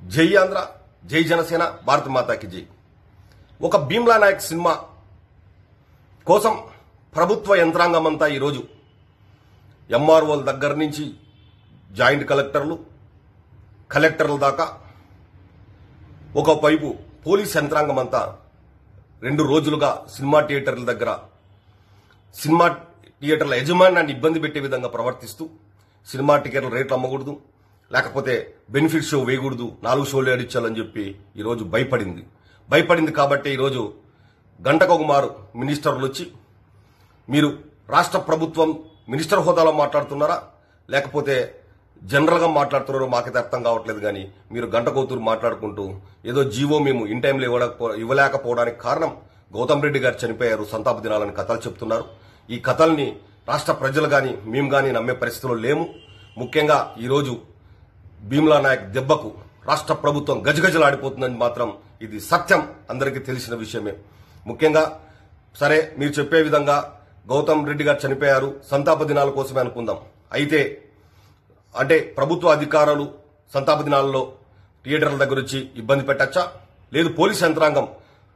జై ఆంధ్ర జై జనసేన భారత మాతాకి జై ఒక భీమ్లా నాయక్ సినిమా కోసం ప్రభుత్వ యంత్రాంగం అంతా ఈరోజు ఎంఆర్ఓల దగ్గర నుంచి జాయింట్ కలెక్టర్లు కలెక్టర్ల దాకా ఒకవైపు పోలీస్ యంత్రాంగం అంతా రెండు రోజులుగా సినిమా థియేటర్ల దగ్గర సినిమా థియేటర్ల యజమానాన్ని ఇబ్బంది పెట్టే విధంగా ప్రవర్తిస్తూ సినిమా టికెట్ల రేట్లు అమ్మకూడదు లేకపోతే బెనిఫిట్ షో వేయకూడదు నాలుగు షోలు ఏడిచ్చాలని చెప్పి ఈరోజు భయపడింది భయపడింది కాబట్టి ఈరోజు గంటకొక మారు మినిస్టర్లు వచ్చి మీరు రాష్ట్ర ప్రభుత్వం మినిస్టర్ హోదాలో మాట్లాడుతున్నారా లేకపోతే జనరల్గా మాట్లాడుతున్నారో మాకైతే అర్థం కావట్లేదు కానీ మీరు గంట కోతూరు మాట్లాడుకుంటూ ఏదో జీవో మేము ఇన్ టైంలో ఇవ్వలేకపో ఇవ్వలేకపోవడానికి కారణం గౌతమ్ రెడ్డి గారు చనిపోయారు సంతాప దినాలని కథలు చెప్తున్నారు ఈ కథల్ని రాష్ట్ర ప్రజలు గాని మేము గాని నమ్మే పరిస్థితిలో లేము ముఖ్యంగా ఈరోజు భీమ్లా నాయక్ దెబ్బకు రాష్ట్ర ప్రభుత్వం గజగజలాడిపోతుందని మాత్రం ఇది సత్యం అందరికీ తెలిసిన విషయమే ముఖ్యంగా సరే మీరు చెప్పే విధంగా గౌతమ్ రెడ్డి గారు చనిపోయారు సంతాప దినాల కోసమే అనుకుందాం అయితే అంటే ప్రభుత్వ అధికారులు సంతాప దినాలలో థియేటర్ల దగ్గర వచ్చి ఇబ్బంది పెట్టచ్చా లేదు పోలీస్ యంత్రాంగం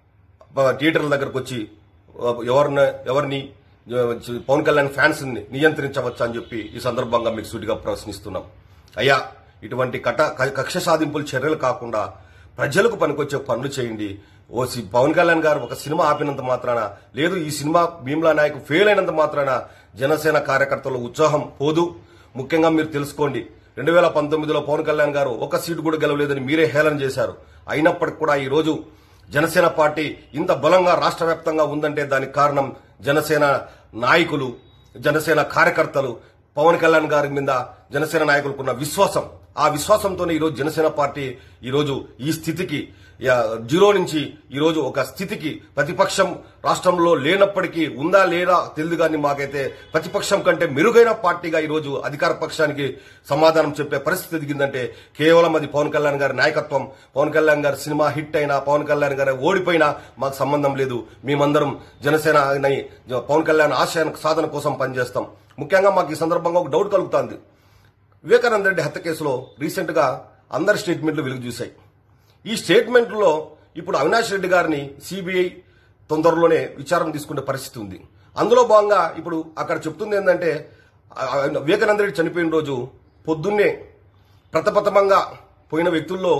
ప- థియేటర్ల దగ్గరకు వచ్చి ఆ, ఎవరిని ఎవరిని ఆ, పవన్ కళ్యాణ్ ఫ్యాన్స్ ని నియంత్రించవచ్చా అని చెప్పి ఈ సందర్భంగా మీకు సూటిగా ప్రశ్నిస్తున్నాం అయ్యా ఇటువంటి కట క- కక్ష సాధింపుల చర్యలు కాకుండా ప్రజలకు పనికొచ్చే పనులు చేయండి ఓ సి- పవన్ కళ్యాణ్ గారు ఒక సినిమా ఆపినంత మాత్రాన లేదు ఈ సినిమా భీమ్లా నాయక్ ఫెయిల్ అయినంత మాత్రాన జనసేన కార్యకర్తల ఉత్సాహం పోదు ముఖ్యంగా మీరు తెలుసుకోండి రెండు వేల పంతొమ్మిదిలో పవన్ కళ్యాణ్ గారు ఒక సీటు కూడా గెలవలేదని మీరే హేళన చేశారు అయినప్పటికీ కూడా ఈ రోజు జనసేన పార్టీ ఇంత బలంగా రాష్ట్ర వ్యాప్తంగా ఉందంటే దానికి కారణం జనసేన నాయకులు జనసేన కార్యకర్తలు పవన్ కళ్యాణ్ గారి మీద జనసేన నాయకులకున్న విశ్వాసం ఆ విశ్వాసంతోనే ఈరోజు జనసేన పార్టీ ఈరోజు ఈ స్థితికి యా, జీరో నుంచి ఈరోజు ఒక స్థితికి ప్రతిపక్షం రాష్ట్రంలో లేనప్పటికీ ఉందా లేదా తెలియదు కానీ మాకైతే ప్రతిపక్షం కంటే మెరుగైన పార్టీగా ఈరోజు అధికార పక్షానికి సమాధానం చెప్పే పరిస్థితి ఎదిగిందంటే కేవలం అది పవన్ కళ్యాణ్ గారి నాయకత్వం పవన్ కళ్యాణ్ గారి సినిమా హిట్ అయినా పవన్ కళ్యాణ్ గారి ఓడిపోయినా మాకు సంబంధం లేదు మేమందరం జనసేన అని పవన్ కళ్యాణ్ ఆశయానికి సాధన కోసం పనిచేస్తాం ముఖ్యంగా మాకు ఈ సందర్భంగా ఒక డౌట్ కలుగుతుంది వివేకానంద రెడ్డి హత్య కేసులో రీసెంట్ గా అందరి స్టేట్మెంట్లు వెలుగు చూశాయి ఈ స్టేట్మెంట్లో ఇప్పుడు అవినాష్ రెడ్డి గారిని సిబిఐ తొందరలోనే విచారణ తీసుకునే పరిస్థితి ఉంది అందులో భాగంగా ఇప్పుడు అక్కడ చెప్తుంది ఏంటంటే ఆ, ఆ, వివేకానంద రెడ్డి చనిపోయిన రోజు పొద్దున్నే ప్రతపతమంగా పోయిన వ్యక్తుల్లో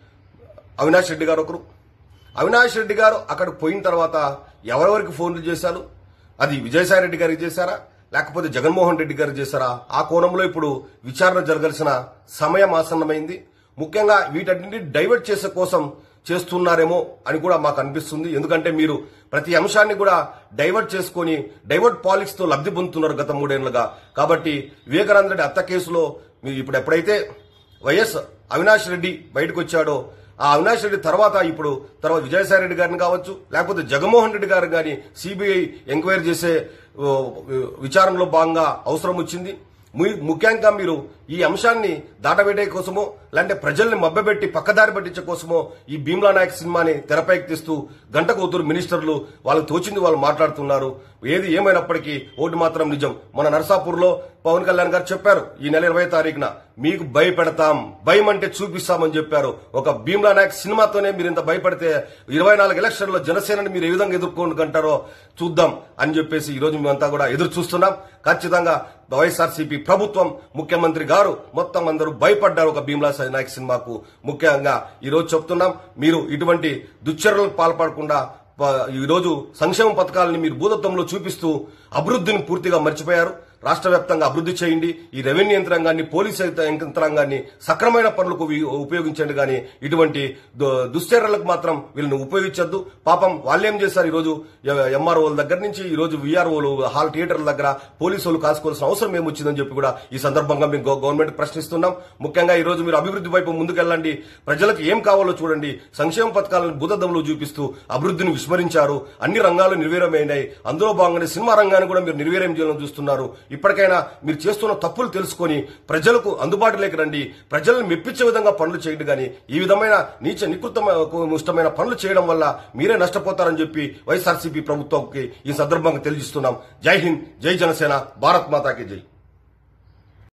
అవినాష్ రెడ్డి గారు ఒకరు అవినాష్ రెడ్డి గారు అక్కడికి పోయిన తర్వాత ఎవరెవరికి ఫోన్లు చేశారు అది విజయసాయి రెడ్డి గారికి చేశారా లేకపోతే జగన్మోహన్ రెడ్డి గారికి చేశారా ఆ కోణంలో ఇప్పుడు విచారణ జరగాల్సిన సమయం ఆసన్నమైంది ముఖ్యంగా వీటన్నింటిని డైవర్ట్ చేసే కోసం చేస్తున్నారేమో అని కూడా మాకు అనిపిస్తుంది ఎందుకంటే మీరు ప్రతి అంశాన్ని కూడా డైవర్ట్ చేసుకొని డైవర్ట్ పాలిటిక్స్ తో లబ్ధి పొందుతున్నారు గత మూడేళ్లుగా కాబట్టి వివేకానంద రెడ్డి హత్య కేసులో మీరు ఇప్పుడు ఎప్పుడైతే వైఎస్ అవినాష్ రెడ్డి బయటకు వచ్చాడో ఆ అవినాష్ రెడ్డి తర్వాత ఇప్పుడు తర్వాత విజయసాయి రెడ్డి గారిని కావచ్చు లేకపోతే జగన్మోహన్ రెడ్డి గారిని కానీ సిబిఐ ఎంక్వైరీ చేసే ఓ, విచారణలో భాగంగా అవసరం వచ్చింది ము- ముఖ్యంగా మీరు ఈ అంశాన్ని దాటవేటే కోసమో లేదంటే ప్రజల్ని మభ్యపెట్టి పక్కదారి పట్టించే కోసమో ఈ భీమ్లా నాయక్ సినిమాని తెరపైకి తీస్తూ గంట కూతురు మినిస్టర్లు వాళ్ళకి తోచింది వాళ్ళు మాట్లాడుతున్నారు ఏది ఏమైనప్పటికీ ఓటు మాత్రం నిజం మన నర్సాపూర్లో పవన్ కళ్యాణ్ గారు చెప్పారు ఈ నెల ఇరవై తారీఖున మీకు భయపెడతాం భయం అంటే చూపిస్తామని చెప్పారు ఒక భీమ్లా నాయక్ సినిమాతోనే మీరు ఇంత భయపడితే ఇరవై నాలుగు ఎలక్షన్లో జనసేనని మీరు ఏ విధంగా ఎదుర్కొంటారో చూద్దాం అని చెప్పేసి ఈ రోజు మేమంతా కూడా ఎదురు చూస్తున్నాం ఖచ్చితంగా వైఎస్ఆర్సీపీ ప్రభుత్వం ముఖ్యమంత్రి గారు మొత్తం అందరూ భయపడ్డారు ఒక భీమ్లా నాయక్ సినిమాకు ముఖ్యంగా ఈ రోజు చెప్తున్నాం మీరు ఇటువంటి దుశ్చర్యలకు పాల్పడకుండా ప- ఈ రోజు సంక్షేమ పథకాలని మీరు భూతత్వంలో చూపిస్తూ అభివృద్ధిని పూర్తిగా మర్చిపోయారు రాష్ట్ర వ్యాప్తంగా అభివృద్ధి చేయండి ఈ రెవెన్యూ యంత్రాంగాన్ని పోలీసు యంత్రాంగాన్ని సక్రమైన పనులకు వి- ఉపయోగించండి కానీ ఇటువంటి దు- దుశ్చర్యలకు మాత్రం వీళ్ళని ఉపయోగించొద్దు పాపం వాళ్ళేం చేశారు ఈ రోజు ఎంఆర్ఓల దగ్గర నుంచి ఈ రోజు విఆర్ఓలు హాల్ థియేటర్ల దగ్గర పోలీసులు కాసుకోవాల్సిన అవసరం ఏమొచ్చిందని చెప్పి కూడా ఈ సందర్భంగా మేము గవ- గవర్నమెంట్ ప్రశ్నిస్తున్నాం ముఖ్యంగా ఈ రోజు మీరు అభివృద్ధి వైపు ముందుకెళ్ళండి ప్రజలకు ఏం కావాలో చూడండి సంక్షేమ పథకాలను భూతద్దంలో చూపిస్తూ అభివృద్ధిని విస్మరించారు అన్ని రంగాలు నిర్వీర్యమైనాయి అందులో భాగంగానే సినిమా రంగాన్ని కూడా మీరు నిర్వీర్యం చేయాలని చూస్తున్నారు ఇప్పటికైనా మీరు చేస్తున్న తప్పులు తెలుసుకొని ప్రజలకు అందుబాటులోకి రండి ప్రజలను మెప్పించే విధంగా పనులు చేయండి కానీ ఈ విధమైన నీచ నికృతమైన పనులు చేయడం వల్ల మీరే నష్టపోతారని చెప్పి వైఎస్ఆర్సీపీ ప్రభుత్వంకి ఈ సందర్భంగా తెలియజేస్తున్నాం జై హింద్ జై జనసేన భారత్ మాతాకి జై